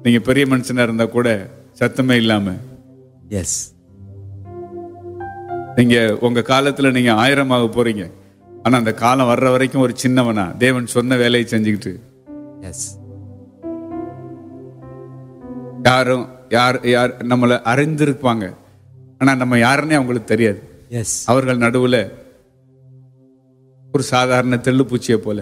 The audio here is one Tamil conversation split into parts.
நீங்க பெரிய மனுஷனா இருந்தா கூட சத்தமே இல்லாம எஸ் நீங்க உங்க காலத்துல நீங்க ஆயிரம் ஆக போறீங்க ஆனா அந்த காலம் வர்ற வரைக்கும் ஒரு சின்னவனா தேவன் சொன்ன வேலையை செஞ்சுக்கிட்டு எஸ் யாரும் யார் யார் நம்மளை அறிந்திருப்பாங்க ஆனா நம்ம யாருன்னே அவங்களுக்கு தெரியாது எஸ் அவர்கள் நடுவுல ஒரு சாதாரண தெள்ளுப்பூச்சியை போல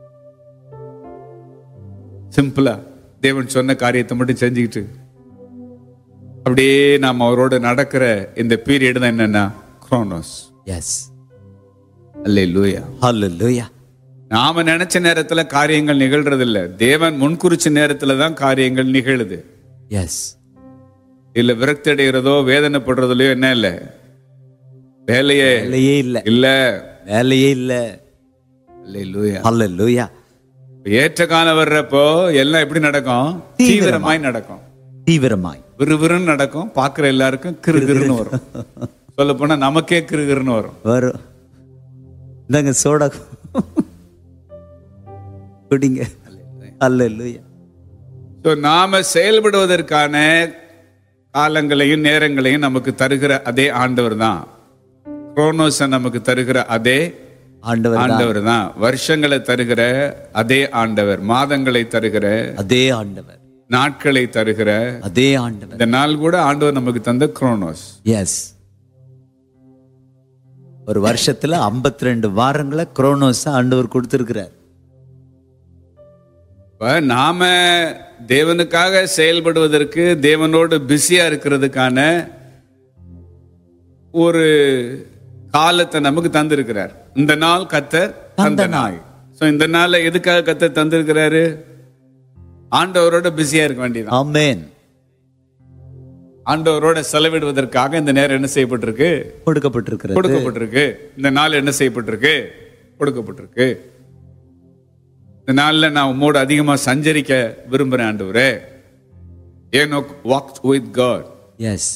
சிம்பிளா தேவன் சொன்ன காரியத்தை மட்டும் செஞ்சுக்கிட்டு அப்படியே நாம் அவரோட நடக்கிற இந்த பீரியட் தான் என்னன்னா குரோனோஸ் எஸ் அல்லே லூயா ஹalleluya நாம நினைச்ச நேரத்துல காரியங்கள் நிகழ்றது இல்ல தேவன் முன்குறிச்ச நேரத்துல தான் காரியங்கள் நிகழுது எஸ் இல்ல விரக்தி அடைகிறதோ வேதனைப்படுறதுலயோ என்ன இல்ல வேலையே வேலையே இல்ல இல்ல வேலையே இல்ல அல்லே லூயா ஹalleluya ஏற்ற காலம் வர்றப்போ எல்லாம் எப்படி நடக்கும் தீவிரமாய் நடக்கும் தீவிரமாய் விறுவிறுன்னு நடக்கும் பாக்குற எல்லாருக்கும் கிறுகிறுன்னு வரும் சொல்ல போனா நமக்கே கிறுகிறுன்னு வரும் வரும் இந்தாங்க சோடா குடிங்க ஹalleluya ஸோ நாம செயல்படுவதற்கான காலங்களையும் நேரங்களையும் நமக்கு தருகிற அதே ஆண்டவர் தான் குரோனோஸை நமக்கு தருகிற அதே ஆண்டவர் ஆண்டவர் தான் வருஷங்களை தருகிற அதே ஆண்டவர் மாதங்களை தருகிற அதே ஆண்டவர் நாட்களை தருகிற அதே ஆண்டவர் இந்த நாள் கூட ஆண்டவர் நமக்கு தந்த குரோனோஸ் எஸ் ஒரு வருஷத்துல 52 ரெண்டு வாரங்களை குரோனோஸ் ஆண்டவர் கொடுத்திருக்கிறார் இப்ப நாம தேவனுக்காக செயல்படுவதற்கு தேவனோடு பிஸியா இருக்கிறதுக்கான ஒரு காலத்தை நமக்கு தந்திருக்கிறார் இந்த நாள் கத்தர் தந்த நாள் சோ இந்த நாள்ல எதுக்காக கத்தர் தந்திருக்கிறாரு ஆண்டவரோட பிஸியா இருக்க வேண்டியதான் ஆமென் ஆண்டவரோட செலவிடுவதற்காக இந்த நேரம் என்ன செய்யப்பட்டிருக்கு கொடுக்கப்பட்டிருக்கிறது கொடுக்கப்பட்டிருக்கு இந்த நாள் என்ன செய்யப்பட்டிருக்கு கொடுக்கப்பட்டிருக்கு இந்த நாள்ல நான் உம்மோடு அதிகமா சஞ்சரிக்க விரும்புறேன் ஆண்டவரே Enoch walk with God yes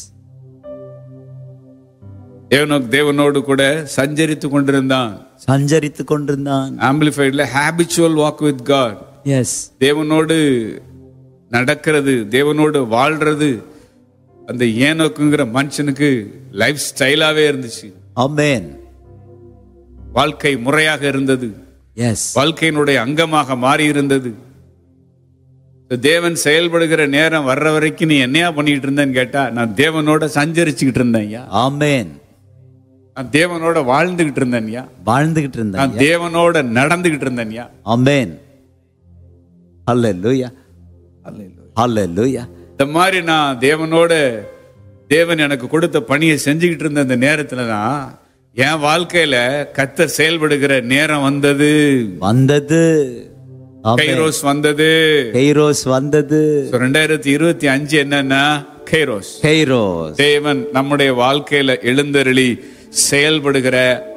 Enoch தேவனோடு கூட சஞ்சரித்து கொண்டிருந்தான் சஞ்சரித்து கொண்டிருந்தான் ஆம்பிளிஃபைட்ல habitual walk with God yes தேவனோடு நடக்கிறது தேவனோடு வாழ்றது அந்த ஏனோக்குங்கிற மனுஷனுக்கு லைஃப் ஸ்டைலாவே இருந்துச்சு ஆமென் வாழ்க்கை முறையாக இருந்தது எஸ் வாழ்க்கையினுடைய அங்கமாக மாறி இருந்தது இந்த தேவன் செயல்படுகிற நேரம் வர்ற வரைக்கும் நீ என்னையா பண்ணிட்டு இருந்தேன்னு கேட்டா நான் தேவனோட சஞ்சரிச்சுக்கிட்டு இருந்தேன் ஐயா ஆமென் நான் தேவனோட வாழ்ந்துகிட்டு இருந்தேன் ஐயா வாழ்ந்துகிட்டு இருந்தான் நான் தேவனோட நடந்துகிட்டு இருந்தேன் ஐயா ஆமென் ஹalleluya ஹalleluya இந்த மாதிரி நான் தேவனோட தேவன் எனக்கு கொடுத்த பணியை செஞ்சுக்கிட்டு இருந்த அந்த நேரத்துல தான் என் வாழ்க்கையில கத்தர் செயல்படுகிற நேரம் வந்தது வந்தது ஆமென். கைரோஸ் வந்தது கைரோஸ் வந்தது So, ரெண்டாயிரத்தி இருபத்தி அஞ்சு என்னன்னா கைரோஸ் கைரோஸ் தேவன் நம்முடைய வாழ்க்கையில எழுந்தருளி செயல்படுகிற